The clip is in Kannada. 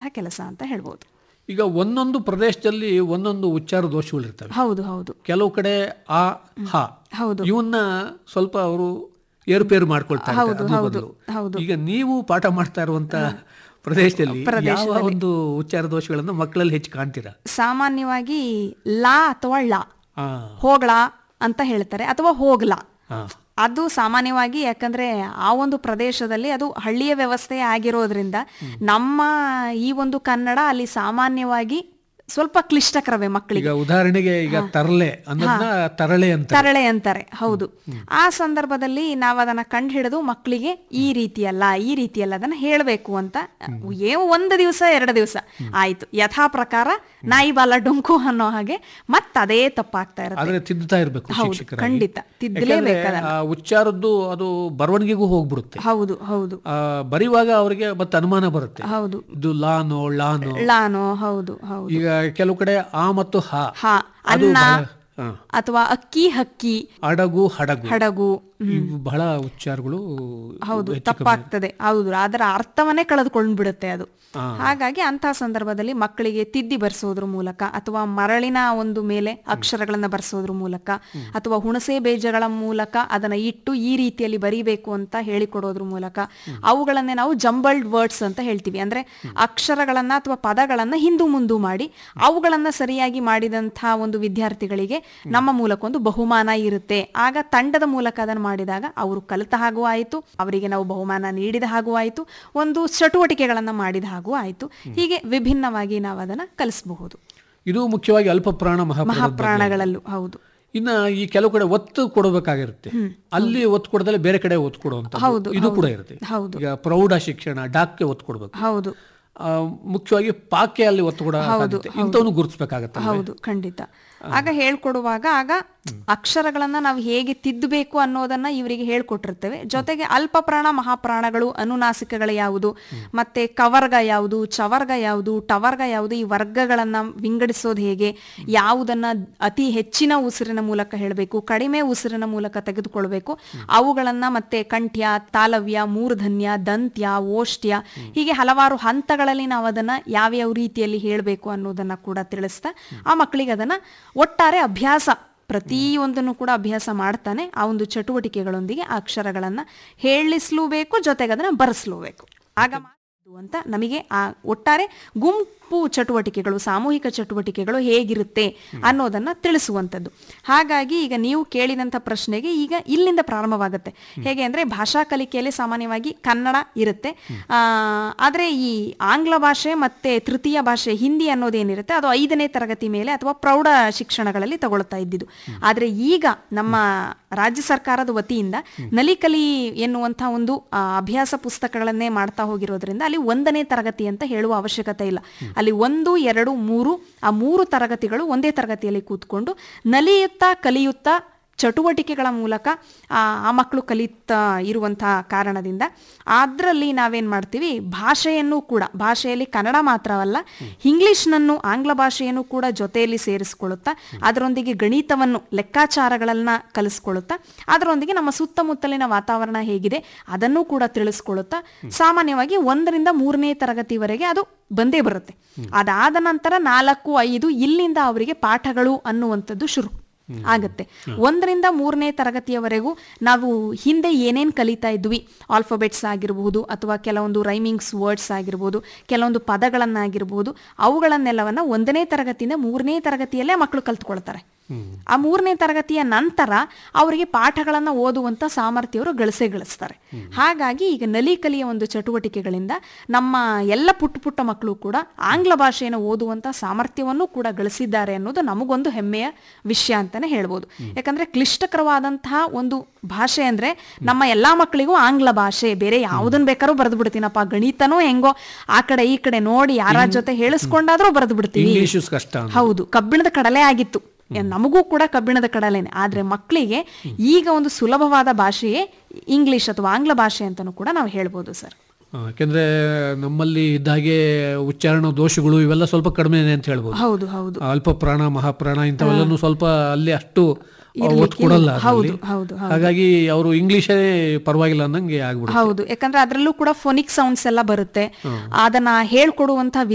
ಕೆಲಸ ಅಂತ ಹೇಳ್ಬೋದು ಈಗ ಒಂದೊಂದು ಪ್ರದೇಶದಲ್ಲಿ ಒಂದೊಂದು ಉಚ್ಚಾರ ದೋಷಗಳಿರ್ತವೆ ಹೌದು ಹೌದು ಕೆಲವು ಕಡೆ ಆ ಹ ಹೌದು ಇವನ್ನ ಸ್ವಲ್ಪ ಅವರು ಏರುಪೇರು ಮಾಡ್ಕೊಳ್ತಾರೆ ಹೌದು, ಅದ್ರ ಹೌದು, ಬದಲು. ಹೌದು. ಈಗ ನೀವು ಪಾಠ ಮಾಡ್ತಾ ಇರುವಂತ ಪ್ರದೇಶದಲ್ಲಿ ಯಾವ ಒಂದು ಉಚ್ಚಾರ ದೋಷಗಳನ್ನು ಮಕ್ಕಳಲ್ಲಿ ಹೆಚ್ಚು ಕಾಣ್ತೀರಾ ಸಾಮಾನ್ಯವಾಗಿ ಲಾ ಅಥವಾ ಳ ಆ, ಹೋಗ್ಲಾ ಅಂತ ಹೇಳ್ತಾರೆ ಅಥವಾ ಹೋಗ್ಲಾ ಆ, ಅದು ಸಾಮಾನ್ಯವಾಗಿ ಯಾಕಂದ್ರೆ ಆ ಒಂದು ಪ್ರದೇಶದಲ್ಲಿ ಅದು ಹಳ್ಳಿಯ ವ್ಯವಸ್ಥೆ ಆಗಿರೋದ್ರಿಂದ ನಮ್ಮ ಈ ಒಂದು ಕನ್ನಡ ಅಲ್ಲಿ ಸಾಮಾನ್ಯವಾಗಿ ಸ್ವಲ್ಪ ಕ್ಲಿಷ್ಟಕರವೇ ಮಕ್ಕಳಿಗೆ ಈಗ ಉದಾಹರಣೆಗೆ ಈಗ ತರಲೆ ಅನ್ನೋದನ್ನ ತರಳೆ ಅಂತ ತರಳೆ ಅಂತಾರೆ ಹೌದು ಆ ಸಂದರ್ಭದಲ್ಲಿ ನಾವು ಅದನ್ನ ಕಂಡು ಹಿಡಿದು ಮಕ್ಕಳಿಗೆ ಈ ರೀತಿಯಲ್ಲ ಈ ರೀತಿಯಲ್ಲ ಅದನ್ನ ಹೇಳಬೇಕು ಅಂತ ಏನು ಒಂದು ದಿವಸ ಎರಡು ದಿವಸ ಆಯ್ತು ಯಥಾ ಪ್ರಕಾರ ನಾಯಿ ಬಾಲ ಡೊಂಕು ಅನ್ನೋ ಹಾಗೆ ಮತ್ತ ಅದೇ ತಪ್ಪಾಗ್ತಾ ಇರುತ್ತೆ ಆದ್ರೆ ತಿದ್ದುತ್ತಾ ಇರ್ಬೇಕು ಹೌದು ಶಿಕ್ಷಕರ ಖಂಡಿತ ತಿದ್ದಲೇಬೇಕು ಆ ಉಚ್ಚಾರದ್ದು ಅದು ಬರವಣಿಗೆಗೂ ಹೋಗ್ಬಿಡುತ್ತೆ ಹೌದು ಹೌದು ಆ, ಬರೆಯುವಾಗ ಅವರಿಗೆ ಮತ್ತೆ ಅನುಮಾನ ಬರುತ್ತೆ ಹೌದು ಇದು ಲಾನೋ ಲಾನೋ ಲಾನೋ ಹೌದು ಹೌದು ಈಗ ಕೆಲವು ಕಡೆ ಆ ಮತ್ತು ಹ ಹಾ ಅದು ಅನ್ನ ಬಹಳ ಹ. ಅಥವಾ ಅಕ್ಕಿ ಹಕ್ಕಿ ಅಡಗು ಹಡಗು ಹಡಗು ಇವು ಬಹಳ ಉಚ್ಚಾರಗಳು ಹೌದು ಹೆಚ್ಚು ತಪ್ಪಾಗ್ತದೆ ಹೌದು ಅದರ ಅರ್ಥವನ್ನೇ ಕಳೆದುಕೊಂಡ್ಬಿಡುತ್ತೆ ಅದು ಹಾ. ಹಾಗಾಗಿ ಅಂತಹ ಸಂದರ್ಭದಲ್ಲಿ ಮಕ್ಕಳಿಗೆ ತಿದ್ದಿ ಬರ್ಸೋದ್ರ ಮೂಲಕ ಅಥವಾ ಮರಳಿನ ಒಂದು ಮೇಲೆ ಅಕ್ಷರಗಳನ್ನ ಬರ್ಸೋದ್ರ ಮೂಲಕ ಅಥವಾ ಹುಣಸೆ ಬೇಜಗಳ ಮೂಲಕ ಅದನ್ನ ಇಟ್ಟು ಈ ರೀತಿಯಲ್ಲಿ ಬರಿಬೇಕು ಅಂತ ಹೇಳಿಕೊಡೋದ್ರ ಮೂಲಕ ಅವುಗಳನ್ನೇ ನಾವು ಜಂಬಲ್ಡ್ ವರ್ಡ್ಸ್ ಅಂತ ಹೇಳ್ತೀವಿ ಅಂದ್ರೆ ಅಕ್ಷರಗಳನ್ನ ಅಥವಾ ಪದಗಳನ್ನ ಹಿಂದು ಮುಂದು ಮಾಡಿ ಅವುಗಳನ್ನ ಸರಿಯಾಗಿ ಮಾಡಿದಂತಹ ಒಂದು ವಿದ್ಯಾರ್ಥಿಗಳಿಗೆ ನಮ್ಮ ಮೂಲಕ ಒಂದು ಬಹುಮಾನ ಇರುತ್ತೆ ಆಗ ತಂಡದ ಮೂಲಕ ಅದನ್ನು ಮಾಡಿದಾಗ ಅವರು ಕಲಿತ ಹಾಗೂ ಆಯಿತು ಅವರಿಗೆ ನಾವು ಬಹುಮಾನ ನೀಡಿದ ಹಾಗೂ ಆಯಿತು ಒಂದು ಚಟುವಟಿಕೆಗಳನ್ನ ಮಾಡಿದ ಹಾಗೂ ಆಯಿತು ಹೀಗೆ ವಿಭಿನ್ನವಾಗಿ ನಾವು ಅದನ್ನ ಕಲಿಸಬಹುದು ಇದು ಮುಖ್ಯವಾಗಿ ಅಲ್ಪ ಪ್ರಾಣ ಮಹಾಪ್ರಾಣ ಮಹಾಪ್ರಾಣಗಳಲ್ಲೂ ಹೌದು ಇನ್ನ ಈ ಕೆಲವು ಕಡೆ ಒತ್ತು ಕೊಡಬೇಕಾಗಿರುತ್ತೆ ಅಲ್ಲಿ ಒತ್ತು ಕೊಡದಲ್ಲೇ ಬೇರೆ ಕಡೆ ಒತ್ತು ಕೊಡುವಂತ ಹೌದು, ಇದು ಕೂಡ ಇರುತ್ತೆ ಹೌದು. ಈಗ ಪ್ರೌಢ ಶಿಕ್ಷಣ ಡಾಕ್ಗೆ ಒತ್ತು ಕೊಡಬೇಕು ಹೌದು ಆ, ಮುಖ್ಯವಾಗಿ ಪಾಕೆ ಅಲ್ಲಿ ಒತ್ತು ಕೊಡ ಇಂಥವನ್ನು ಗುರುತಿಸ್ಬೇಕಾಗತ್ತೆ ಹೌದು ಖಂಡಿತ ಆಗ ಹೇಳ್ಕೊಡುವಾಗ ಆಗ ಅಕ್ಷರಗಳನ್ನ ನಾವು ಹೇಗೆ ತಿದ್ದಬೇಕು ಅನ್ನೋದನ್ನ ಇವರಿಗೆ ಹೇಳ್ಕೊಟ್ಟಿರ್ತೇವೆ ಜೊತೆಗೆ ಅಲ್ಪ ಪ್ರಾಣ ಮಹಾಪ್ರಾಣಗಳು ಅನುನಾಸಿಕಗಳು ಯಾವುದು ಮತ್ತೆ ಕವರ್ಗ ಯಾವುದು ಚವರ್ಗ ಯಾವುದು ಟವರ್ಗ ಯಾವುದು ಈ ವರ್ಗಗಳನ್ನ ವಿಂಗಡಿಸೋದು ಹೇಗೆ ಯಾವುದನ್ನ ಅತಿ ಹೆಚ್ಚಿನ ಉಸಿರಿನ ಮೂಲಕ ಹೇಳಬೇಕು ಕಡಿಮೆ ಉಸಿರಿನ ಮೂಲಕ ತೆಗೆದುಕೊಳ್ಬೇಕು ಅವುಗಳನ್ನ ಮತ್ತೆ ಕಂಠ್ಯ ತಾಲವ್ಯ ಮೂರ್ಧನ್ಯ ದಂತ್ಯ ಓಷ್ಟ್ಯ ಹೀಗೆ ಹಲವಾರು ಹಂತಗಳಲ್ಲಿ ನಾವು ಅದನ್ನ ಯಾವ್ಯಾವ ರೀತಿಯಲ್ಲಿ ಹೇಳಬೇಕು ಅನ್ನೋದನ್ನ ಕೂಡ ತಿಳಿಸ್ತಾ ಆ ಮಕ್ಕಳಿಗೆ ಅದನ್ನ ಒಟ್ಟಾರೆ ಅಭ್ಯಾಸ ಪ್ರತಿಯೊಂದನ್ನು ಕೂಡ ಅಭ್ಯಾಸ ಮಾಡ್ತಾನೆ ಆ ಒಂದು ಚಟುವಟಿಕೆಗಳೊಂದಿಗೆ ಆ ಅಕ್ಷರಗಳನ್ನ ಹೇಳಿಸ್ಲೂಬೇಕು ಜೊತೆಗೆ ಅದನ್ನ ಬರೆಸ್ಲೂಬೇಕು ಆಗ ಮಾತ್ರ ಇದು ಅಂತ ನಮಗೆ ಆ ಒಟ್ಟಾರೆ ಗುಂಪು ಚಟುವಟಿಕೆಗಳು ಸಾಮೂಹಿಕ ಚಟುವಟಿಕೆಗಳು ಹೇಗಿರುತ್ತೆ ಅನ್ನೋದನ್ನ ತಿಳಿಸುವಂಥದ್ದು ಹಾಗಾಗಿ ಈಗ ನೀವು ಕೇಳಿದಂಥ ಪ್ರಶ್ನೆಗೆ ಈಗ ಇಲ್ಲಿಂದ ಪ್ರಾರಂಭವಾಗುತ್ತೆ ಹೇಗೆ ಅಂದ್ರೆ ಭಾಷಾ ಕಲಿಕೆಯಲ್ಲಿ ಸಾಮಾನ್ಯವಾಗಿ ಕನ್ನಡ ಇರುತ್ತೆ ಆ, ಆದ್ರೆ ಈ ಆಂಗ್ಲ ಭಾಷೆ ಮತ್ತೆ ತೃತೀಯ ಭಾಷೆ ಹಿಂದಿ ಅನ್ನೋದೇನಿರುತ್ತೆ ಅದು ಐದನೇ ತರಗತಿ ಮೇಲೆ ಅಥವಾ ಪ್ರೌಢ ಶಿಕ್ಷಣಗಳಲ್ಲಿ ತಗೊಳ್ತಾ ಇದ್ದಿದ್ದು ಆದ್ರೆ ಈಗ ನಮ್ಮ ರಾಜ್ಯ ಸರ್ಕಾರದ ವತಿಯಿಂದ ನಲಿಕಲಿ ಎನ್ನುವಂಥ ಒಂದು ಆ, ಅಭ್ಯಾಸ ಪುಸ್ತಕಗಳನ್ನೇ ಮಾಡ್ತಾ ಹೋಗಿರೋದ್ರಿಂದ ಅಲ್ಲಿ ಒಂದನೇ ತರಗತಿ ಅಂತ ಹೇಳುವ ಅವಶ್ಯಕತೆ ಇಲ್ಲ ಅಲ್ಲಿ ಒಂದು ಎರಡು ಮೂರು ಆ ಮೂರು ತರಗತಿಗಳು ಒಂದೇ ತರಗತಿಯಲ್ಲಿ ಕೂತ್ಕೊಂಡು ನಲಿಯುತ್ತಾ ಕಲಿಯುತ್ತಾ ಚಟುವಟಿಕೆಗಳ ಮೂಲಕ ಆ ಆ ಮಕ್ಕಳು ಕಲಿತಾ ಇರುವಂತಹ ಕಾರಣದಿಂದ ಅದರಲ್ಲಿ ನಾವೇನು ಮಾಡ್ತೀವಿ ಭಾಷೆಯನ್ನು ಕೂಡ ಭಾಷೆಯಲ್ಲಿ ಕನ್ನಡ ಮಾತ್ರವಲ್ಲ ಇಂಗ್ಲಿಷ್ನನ್ನು ಆಂಗ್ಲ ಭಾಷೆಯನ್ನು ಕೂಡ ಜೊತೆಯಲ್ಲಿ ಸೇರಿಸ್ಕೊಳ್ಳುತ್ತಾ ಅದರೊಂದಿಗೆ ಗಣಿತವನ್ನು ಲೆಕ್ಕಾಚಾರಗಳನ್ನ ಕಲಿಸ್ಕೊಳ್ಳುತ್ತಾ ಅದರೊಂದಿಗೆ ನಮ್ಮ ಸುತ್ತಮುತ್ತಲಿನ ವಾತಾವರಣ ಹೇಗಿದೆ ಅದನ್ನು ಕೂಡ ತಿಳಿಸ್ಕೊಳ್ಳುತ್ತಾ ಸಾಮಾನ್ಯವಾಗಿ ಒಂದರಿಂದ ಮೂರನೇ ತರಗತಿವರೆಗೆ ಅದು ಬಂದೇ ಬರುತ್ತೆ ಅದಾದ ನಂತರ ನಾಲ್ಕು ಐದು ಇಲ್ಲಿಂದ ಅವರಿಗೆ ಪಾಠಗಳು ಅನ್ನುವಂಥದ್ದು ಶುರು ಆಗತ್ತೆ ಒಂದರಿಂದ ಮೂರನೇ ತರಗತಿಯವರೆಗೂ ನಾವು ಹಿಂದೆ ಏನೇನ್ ಕಲಿತಾ ಇದ್ವಿ ಆಲ್ಫಾಬೆಟ್ಸ್ ಆಗಿರಬಹುದು ಅಥವಾ ಕೆಲವೊಂದು ರೈಮಿಂಗ್ಸ್ ವರ್ಡ್ಸ್ ಆಗಿರ್ಬೋದು ಕೆಲವೊಂದು ಪದಗಳನ್ನಾಗಿರ್ಬೋದು ಅವುಗಳನ್ನೆಲ್ಲವನ್ನ ಒಂದನೇ ತರಗತಿಯಿಂದ ಮೂರನೇ ತರಗತಿಯಲ್ಲೇ ಮಕ್ಕಳು ಕಲ್ತ್ಕೊಳ್ತಾರೆ ಆ ಮೂರನೇ ತರಗತಿಯ ನಂತರ ಅವರಿಗೆ ಪಾಠಗಳನ್ನ ಓದುವಂತ ಸಾಮರ್ಥ್ಯವರು ಗಳಿಸೇ ಗಳಿಸ್ತಾರೆ ಹಾಗಾಗಿ ಈಗ ನಲಿ ಕಲಿಯ ಒಂದು ಚಟುವಟಿಕೆಗಳಿಂದ ನಮ್ಮ ಎಲ್ಲ ಪುಟ್ಟ ಪುಟ್ಟ ಮಕ್ಕಳು ಕೂಡ ಆಂಗ್ಲ ಭಾಷೆಯನ್ನು ಓದುವಂತ ಸಾಮರ್ಥ್ಯವನ್ನು ಕೂಡ ಗಳಿಸಿದ್ದಾರೆ ಅನ್ನೋದು ನಮಗೊಂದು ಹೆಮ್ಮೆಯ ವಿಷಯ ಅಂತಾನೆ ಹೇಳ್ಬೋದು ಯಾಕಂದ್ರೆ ಕ್ಲಿಷ್ಟಕರವಾದಂತಹ ಒಂದು ಭಾಷೆ ಅಂದ್ರೆ ನಮ್ಮ ಎಲ್ಲಾ ಮಕ್ಕಳಿಗೂ ಆಂಗ್ಲ ಭಾಷೆ ಬೇರೆ ಯಾವುದನ್ನ ಬೇಕಾದ್ರೂ ಬರೆದು ಬಿಡ್ತೀನಪ್ಪ ಗಣಿತನೋ ಹೆಂಗೋ ಆ ಕಡೆ ಈ ಕಡೆ ನೋಡಿ ಯಾರ ಜೊತೆ ಹೇಳಿಸ್ಕೊಂಡಾದ್ರೂ ಬರೆದು ಬಿಡ್ತೀವಿ ಇಂಗ್ಲಿಷು ಕಷ್ಟ ಅಂತ. ಹೌದು ಕಬ್ಬಿಣದ ಕಡಲೆ ಆಗಿತ್ತು ಏ, ನಮಗೂ ಕೂಡ ಕಬ್ಬಿಣದ ಕಡಲೆನೆ ಆದ್ರೆ ಮಕ್ಕಳಿಗೆ ಈಗ ಒಂದು ಸುಲಭವಾದ ಭಾಷೆಯೇ ಇಂಗ್ಲಿಷ್ ಅಥವಾ ಆಂಗ್ಲ ಭಾಷೆ ಅಂತಾನೂ ಕೂಡ ನಾವು ಹೇಳ್ಬೋದು ಸರ್ ಆ, ಯಾಕೆಂದ್ರೆ ನಮ್ಮಲ್ಲಿ ಇದ್ದಾಗೆ ಉಚ್ಚಾರಣ ದೋಷಗಳು ಇವೆಲ್ಲ ಸ್ವಲ್ಪ ಕಡಿಮೆ ಅಂತ ಹೇಳ್ಬೋದು ಹೌದು ಹೌದು ಅಲ್ಪ ಪ್ರಾಣ ಮಹಾಪ್ರಾಣ ಇಂಥವೆಲ್ಲನೂ ಸ್ವಲ್ಪ ಅಲ್ಲಿ ಅಷ್ಟು ಇರ್ಲಿಕ್ಕೆ ಒತ್ತು ಕೊಡಲ್ಲ ಇಲ್ಲ. ಹೌದು, ಅದ್ರಲ್ಲಿ. ಹೌದು, ಹಾಗಾಗಿ ಅವರು ಇಂಗ್ಲಿಷೇ ಪರವಾಗಿಲ್ಲ ಅನ್ನಂಗೆ ಆಗ್ಬಿಡುತ್ತೆ ಹೌದು ಯಾಕಂದ್ರೆ ಅದರಲ್ಲೂ ಕೂಡ ಫೋನಿಕ್ ಸೌಂಡ್ಸ್ ಎಲ್ಲ ಬರುತ್ತೆ ಅದನ್ನ ಹೇಳ್ಕೊಡುವಂತ